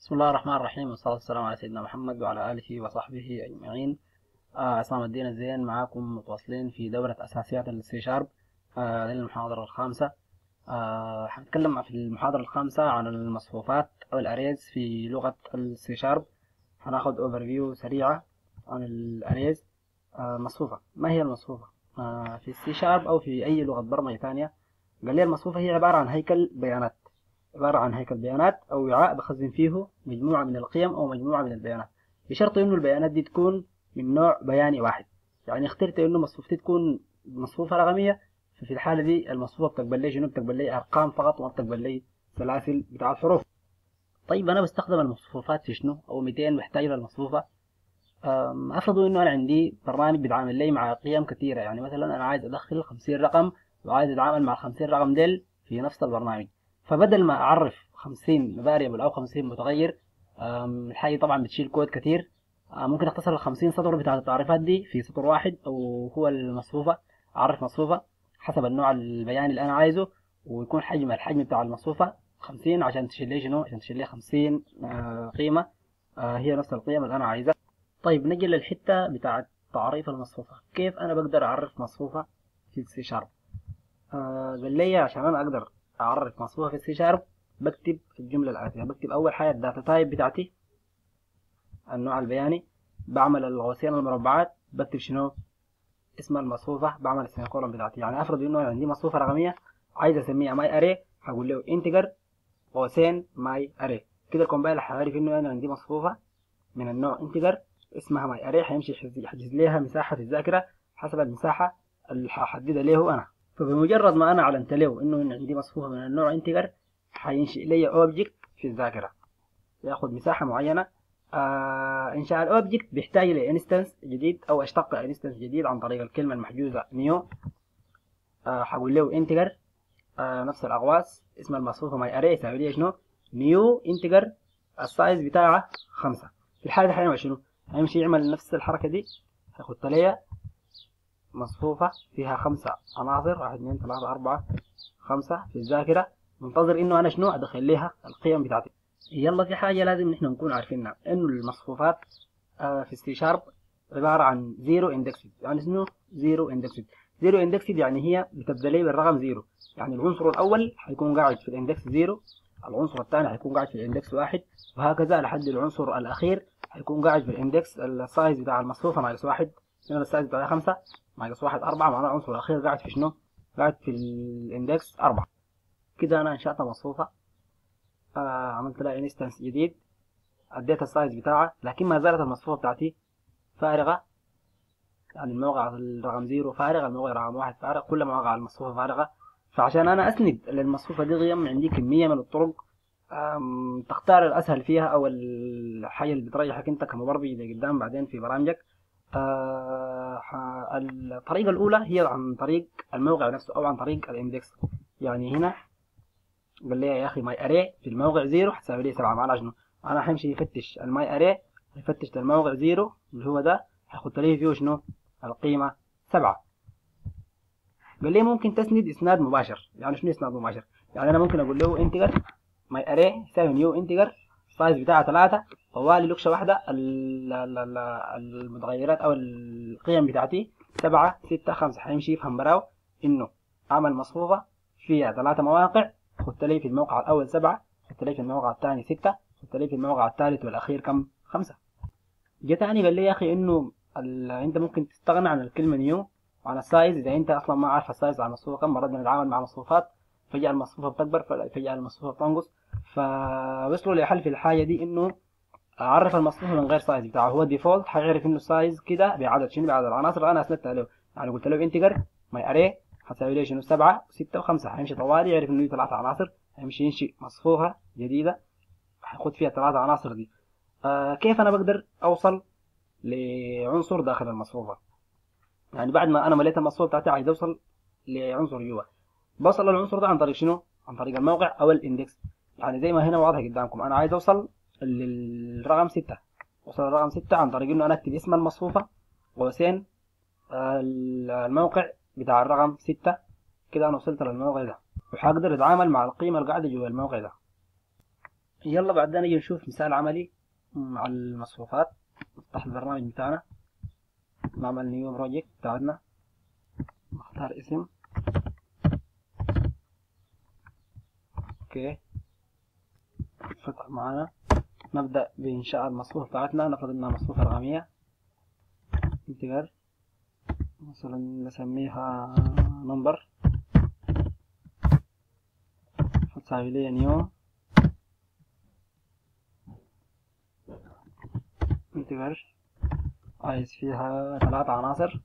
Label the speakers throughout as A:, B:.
A: بسم الله الرحمن الرحيم والصلاة والسلام على سيدنا محمد وعلى آله وصحبه أجمعين آه عصام الدين الزين معاكم متواصلين في دورة أساسيات السي شارب آه للمحاضرة الخامسة آه حنتكلم في المحاضرة الخامسة عن المصفوفات أو الأريز في لغة السي شارب هناخد اوفر فيو سريعة عن الأريز آه مصفوفة ما هي المصفوفة؟ آه في السي شارب أو في أي لغة برمجة ثانية قال لي المصفوفة هي عبارة عن هيكل بيانات عبارة عن هيكل بيانات أو وعاء بخزن فيه مجموعة من القيم أو مجموعة من البيانات بشرط إنه البيانات دي تكون من نوع بياني واحد يعني اخترت إنه مصفوفتي تكون مصفوفة رقمية ففي الحالة دي المصفوفة بتقبل لي شنو بتقبل لي أرقام فقط وما بتقبل لي سلاسل بتاع الحروف طيب أنا بستخدم المصفوفات في شنو أو 200 محتاج للمصفوفة أفرضوا إنه أنا عندي برنامج بيتعامل لي مع قيم كثيرة يعني مثلا أنا عايز أدخل 50 رقم وعايز أتعامل مع ال 50 رقم ديل في نفس البرنامج فبدل ما اعرف 50 فاريبل او 50 متغير الحاجة طبعا بتشيل كود كتير ممكن اختصر ال 50 سطر بتاعة التعريفات دي في سطر واحد او هو المصفوفة اعرف مصفوفة حسب النوع البياني اللي انا عايزه ويكون حجم الحجم بتاع المصفوفة 50 عشان تشيل لي شنو عشان تشيل لي 50 قيمة هي نفس القيم اللي انا عايزها طيب نجي للحتة بتاعة تعريف المصفوفة كيف انا بقدر اعرف مصفوفة في السي شارب قال لي عشان انا اقدر اعرف مصفوفة في السي شارب بكتب الجملة الآتية بكتب أول حاجة الداتا تايب بتاعتي النوع البياني بعمل القوسين المربعات بكتب شنو اسم المصفوفة بعمل السيميكولون بتاعتي يعني أفرض إنه عندي مصفوفة رقمية عايز أسميها ماي أري هقول له انتجر قوسين ماي أري كده الكومبايلر هيعرف إنه أنا عندي مصفوفة من النوع انتجر اسمها ماي أري هيمشي يحجز ليها مساحة في الذاكرة حسب المساحة اللي هحددها له أنا فبمجرد ما انا اعلنت له انه عندي مصفوفه من النوع انتجر حينشئ لي اوبجكت في الذاكره ياخذ مساحه معينه آه انشاء الاوبجكت بيحتاج لانستنس جديد او اشتق انستنس جديد عن طريق الكلمه المحجوزه نيو آه حقول له انتجر آه نفس الاقواس اسم المصفوفه ماي اري يساوي لي شنو نيو انتجر السايز بتاعها خمسة في الحاله دي حيعمل شنو هيمشي يعمل نفس الحركه دي هيخط لي مصفوفة فيها خمسة عناصر واحد اثنين ثلاثة أربعة خمسة في الذاكرة منتظر إنه أنا شنو أدخل لها القيم بتاعتي يلا في حاجة لازم نحن نكون عارفينها إنه المصفوفات آه في السي شارب عبارة عن زيرو اندكسد يعني شنو زيرو اندكسد زيرو اندكسد يعني هي بتبدأ لي بالرقم زيرو يعني العنصر الأول حيكون قاعد في الاندكس زيرو العنصر الثاني حيكون قاعد في الاندكس واحد وهكذا لحد العنصر الأخير حيكون قاعد في الاندكس السايز بتاع المصفوفة ناقص واحد هنا السايز بتاعها خمسة ناقص واحد أربعة معناه العنصر الأخير قاعد في شنو؟ قاعد في الإندكس أربعة كده أنا أنشأت مصفوفة آه عملت لها انستنس جديد أديت السايز بتاعها لكن ما زالت المصفوفة بتاعتي فارغة يعني الموقع الرقم زيرو فارغ الموقع رقم واحد فارغ كل مواقع المصفوفة فارغة فعشان أنا أسند للمصفوفة دي قيم عندي كمية من الطرق تختار الأسهل فيها أو الحاجة اللي بتريحك أنت كمبرمج لقدام بعدين في برامجك آه الطريقة الأولى هي عن طريق الموقع نفسه أو عن طريق الاندكس يعني هنا قال لي يا أخي ماي أري في الموقع زيرو حتساوي لي سبعة معناها شنو؟ أنا حيمشي يفتش الماي أري يفتش الموقع زيرو اللي هو ده هيحط لي فيه شنو؟ القيمة سبعة قال لي ممكن تسند إسناد مباشر يعني شنو إسناد مباشر؟ يعني أنا ممكن أقول له انتجر ماي أري يساوي نيو انتجر السايز بتاعها ثلاثة طوالي لكشة واحدة المتغيرات أو القيم بتاعتي سبعة ستة خمسة حيمشي يفهم براو إنه أعمل مصفوفة فيها ثلاثة مواقع خدت لي في الموقع الأول سبعة خدت لي في الموقع الثاني ستة خدت لي في الموقع الثالث والأخير كم خمسة جه تاني قال لي يا أخي إنه أنت ممكن تستغنى عن الكلمة نيو وعن السايز إذا أنت أصلا ما عارف السايز على المصفوفة كم مرات بنتعامل مع مصفوفات فجأة المصفوفة بتكبر فجأة المصفوفة بتنقص فوصلوا لحل في الحاجة دي إنه اعرف المصفوفه من غير سايز بتاعه هو الديفولت هيعرف انه السايز كده بعدد شنو بعدد العناصر اللي انا اسندتها له يعني قلت له انتجر ماي اري هتساوي لي شنو 7 و6 و5 هيمشي طوالي يعرف انه دي ثلاث عناصر هيمشي ينشئ مصفوفه جديده هياخد فيها الثلاث عناصر دي آه كيف انا بقدر اوصل لعنصر داخل المصفوفه يعني بعد ما انا مليت المصفوفه بتاعتي عايز اوصل لعنصر جوا بوصل للعنصر ده عن طريق شنو عن طريق الموقع او الاندكس يعني زي ما هنا واضح قدامكم انا عايز اوصل للرقم ستة وصل الرقم ستة عن طريق انه انا اكتب اسم المصفوفة قوسين الموقع بتاع الرقم ستة كده انا وصلت للموقع ده وحقدر اتعامل مع القيمة القاعدة جوا الموقع ده يلا بعدين نيجي نشوف مثال عملي مع المصفوفات نفتح البرنامج بتاعنا نعمل نيو بروجكت بتاعنا نختار اسم اوكي فتح معانا نبدأ بإنشاء المصفوفة بتاعتنا نفرض إنها مصفوفة رقمية انتجر مثلا نسميها نمبر هتساوي لي نيو انتجر عايز فيها ثلاثة عناصر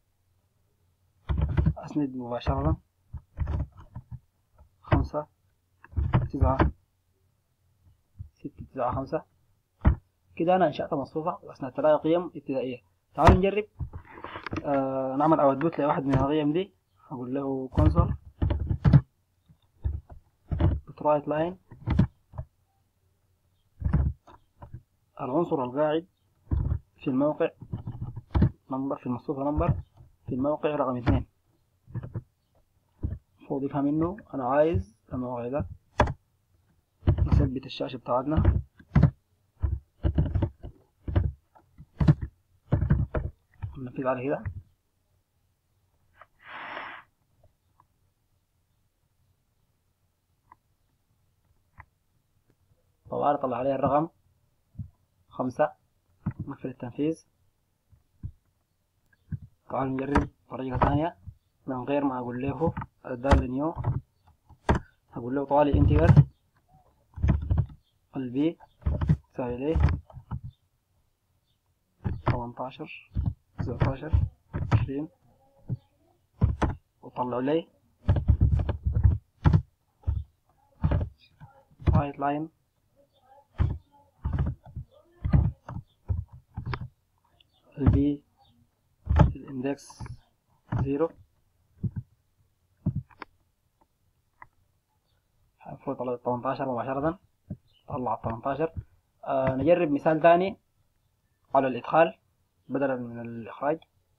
A: أسند مباشرة خمسة تسعة ستة تسعة خمسة كده أنا أنشأت مصفوفة وأسندت لها قيم ابتدائية تعالوا نجرب آه نعمل أوتبوت لواحد من القيم دي أقول له console رايت لاين العنصر القاعد في الموقع نمبر في المصفوفة نمبر في الموقع رقم اثنين فوضيفها منه أنا عايز الموقع ده نثبت الشاشة بتاعتنا ننفذ على كده طبعا طلع عليه الرقم خمسة نقفل التنفيذ تعالوا نجرب طريقة ثانية من غير ما أقول له الدال نيو أقول له طالي انتجر البي تساوي ليه تمنتاشر تسعتاشر عشرين وطلعوا لي رايت لاين البي الاندكس زيرو هنفوت على التمنتاشر مباشرة طلع التمنتاشر آه نجرب مثال ثاني على الإدخال بدلا من الإخراج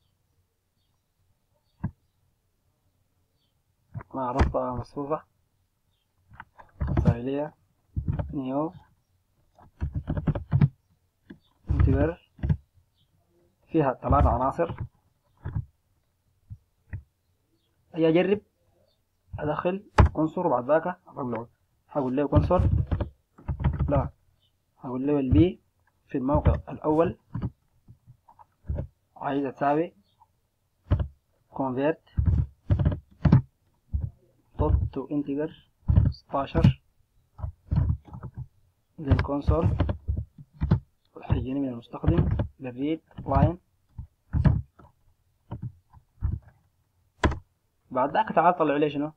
A: مع ربطة مصفوفة تساوي لي نيو انتجر فيها ثلاثة عناصر أجي أجرب أدخل عنصر وبعد ذاك أطلعه هقول له كونسول لا هقول له البي في الموقع الأول عايزة تساوي convert dot to integer 16 للكونسول والحيجيني من المستخدم للريد لاين بعد ذاك تعال طلع لي شنو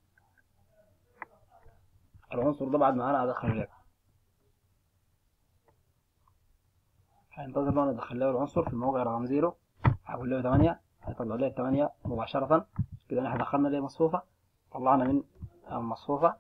A: العنصر ده بعد ما انا ادخله لك هينتظر لو انا ادخل له العنصر في الموقع رقم زيرو هقول له 8 هيطلع لي 8 مباشرة كده احنا دخلنا ليه مصفوفة طلعنا من المصفوفة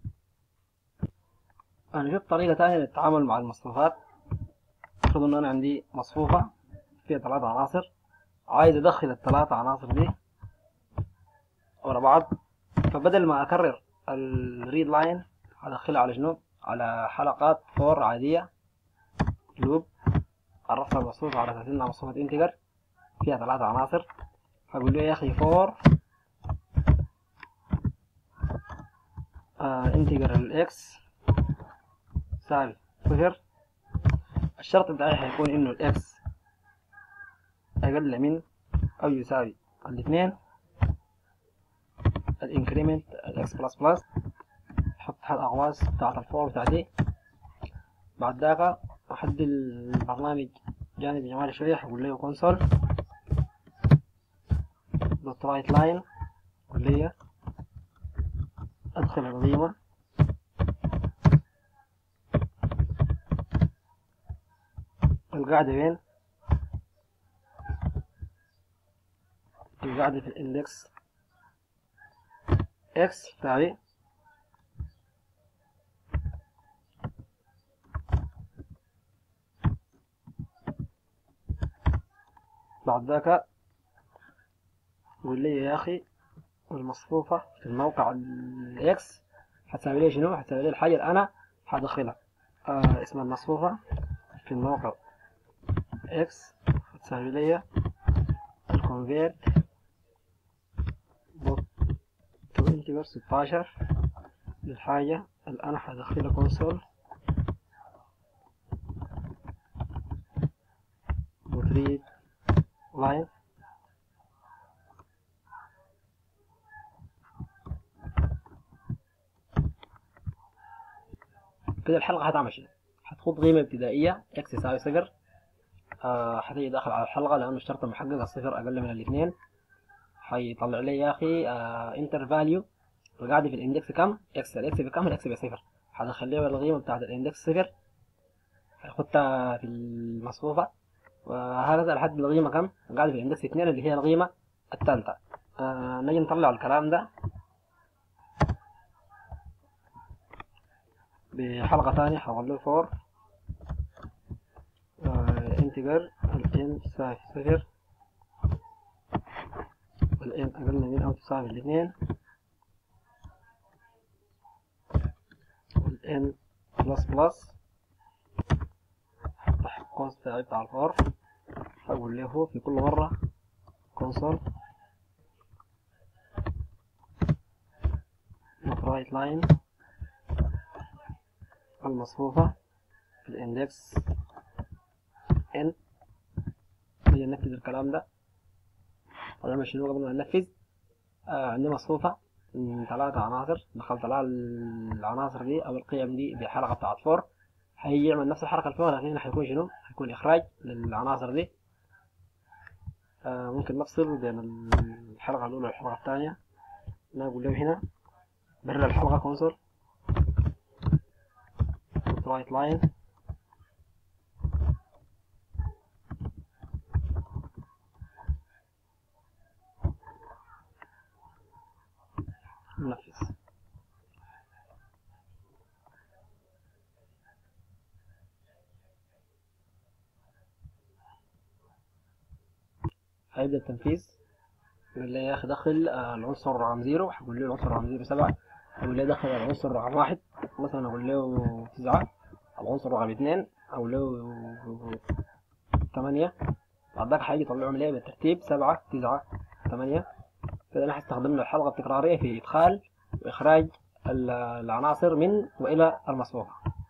A: انا شفت طريقة تانية للتعامل مع المصفوفات افرض ان انا عندي مصفوفة فيها ثلاثة عناصر عايز ادخل الثلاثة عناصر دي ورا بعض فبدل ما اكرر الريد لاين هدخلها على شنو على حلقات فور عادية لوب عرفنا المصفوفة على اساس انها مصفوفة انتجر فيها ثلاثة عناصر هقول له يا اخي فور آه انتجر الاكس سالب صفر الشرط بتاعي هيكون انه الاكس اقل من او يساوي الاثنين الانكريمنت الاكس بلس بلس احط تحت الاقواس بتاعت الفور بتاعتي بعد ذاك احدد البرنامج جانب جمالي شوية هقول له كونسول دوت رايت لاين قول لي ادخل القيمة القاعدة وين القاعدة في الاندكس اكس تساوي بعد ذاك قول لي يا اخي المصفوفة في الموقع الاكس هتساوي لي شنو هتساوي لي الحاجة اللي انا هدخلها
B: آه اسم المصفوفة في الموقع اكس تساوي لي الكونفيرت بوت تو انتجر ستاشر للحاجة اللي أنا حدخلها كونسول بوتريد لاين كده الحلقة هتعمل شنو؟ هتخوض قيمة ابتدائية اكس يساوي صفر آه هتيجي داخل على الحلقة لأنه الشرط المحقق الصفر أقل من الاثنين هيطلع لي يا أخي آه انتر فاليو القاعدة في الاندكس كم؟ اكس الاكس بكم؟ الاكس بصفر هدخل لي القيمة بتاعت الاندكس صفر هيحطها في المصفوفة وهكذا لحد القيمة كم؟ القاعدة في الاندكس اثنين اللي هي القيمة الثالثة آه نجي نطلع الكلام ده بحلقة تانية هقول له فور انتجر الان تساوي صفر والان أقل من أو تساوي الاثنين والان بلس بلس هفتح القوس بتاعي بتاع الفور هقول له في كل مرة كونسول رايت لاين المصفوفة في الاندكس ان نجي ننفذ الكلام ده ونعمل شنو قبل ما ننفذ آه عندي مصفوفة من ثلاثة عناصر دخلت لها العناصر دي أو القيم دي بحلقة بتاعت فور هيعمل نفس الحركة الفور لكن هنا هيكون شنو؟ هيكون إخراج للعناصر دي آه ممكن نفصل بين الحلقة الأولى والحلقة الثانية نقول له هنا برا الحلقة كونسول right line ننفذ هيبدأ التنفيذ يقول لي يا أخي دخل العنصر رقم زيرو هقول له العنصر رقم زيرو سبعة أقول له دخل العنصر رقم واحد مثلا أقول له تسعة العنصر رقم اتنين أو له تمانية بعد ذاك هيجي يطلعهم لي بالترتيب سبعة تسعة تمانية كده أنا هستخدم الحلقة التكرارية في إدخال وإخراج العناصر من وإلى المصفوفة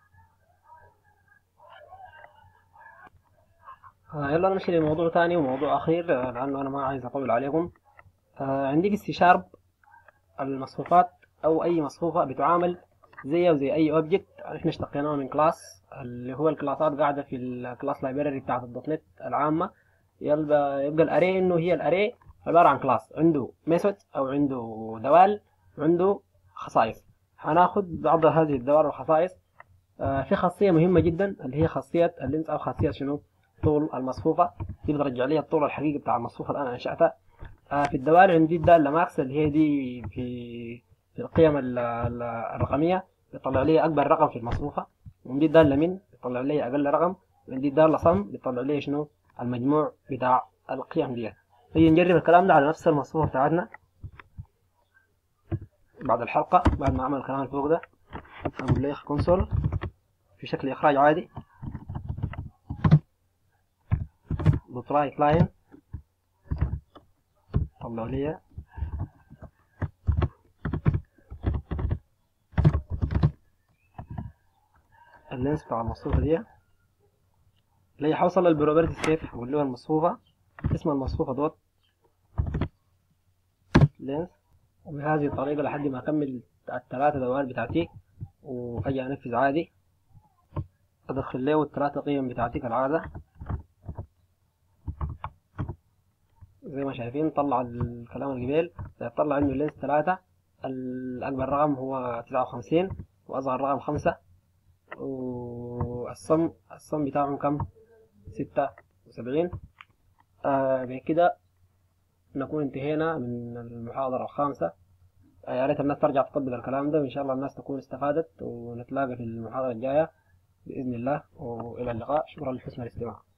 B: آه يلا نمشي لموضوع تاني وموضوع أخير لأنه أنا ما عايز أطول عليكم آه عندي في السي شارب المصفوفات أو أي مصفوفة بتعامل زيه وزي أي أوبجكت احنا اشتقيناه من كلاس اللي هو الكلاسات قاعدة في الكلاس لايبراري بتاعت الدوت نت العامة يبقى يبقى الأري إنه هي الأري عبارة عن كلاس عنده ميثود أو عنده دوال وعنده خصائص هناخد بعض هذه الدوال والخصائص آه في خاصية مهمة جدا اللي هي خاصية اللينس أو خاصية شنو طول المصفوفة دي بترجع لي الطول الحقيقي بتاع المصفوفة اللي أنا أنشأتها آه في الدوال عندي الدالة ماكس اللي هي دي في في القيم الرقمية بيطلع لي أكبر رقم في المصفوفة وعندي الدالة من بيطلع لي أقل رقم وعندي الدالة صم بيطلع لي شنو المجموع بتاع القيم دي نيجي نجرب الكلام ده على نفس المصفوفة بتاعتنا بعد الحلقة بعد ما أعمل الكلام اللي فوق ده أقول له كونسول في شكل إخراج عادي دوت رايت لاين طلعوا لي اللينس بتاع المصفوفة دي اللي هوصل للبروبرتي ستيت هقول له المصفوفة اسم المصفوفة دوت لينس وبهذه الطريقة لحد ما أكمل الثلاثة دوائر بتاعتي وأجي أنفذ عادي أدخل له الثلاثة قيم بتاعتي كالعادة زي ما شايفين طلع الكلام القبيل طلع عنده لينس ثلاثة الأكبر رقم هو تسعة وخمسين وأصغر رقم خمسة والصم الصم بتاعهم كم ستة وسبعين آه بكده نكون انتهينا من المحاضرة الخامسة آه يا ريت الناس ترجع تطبق الكلام ده وإن شاء الله الناس تكون استفادت ونتلاقى في المحاضرة الجاية بإذن الله وإلى اللقاء شكرا لحسن الاستماع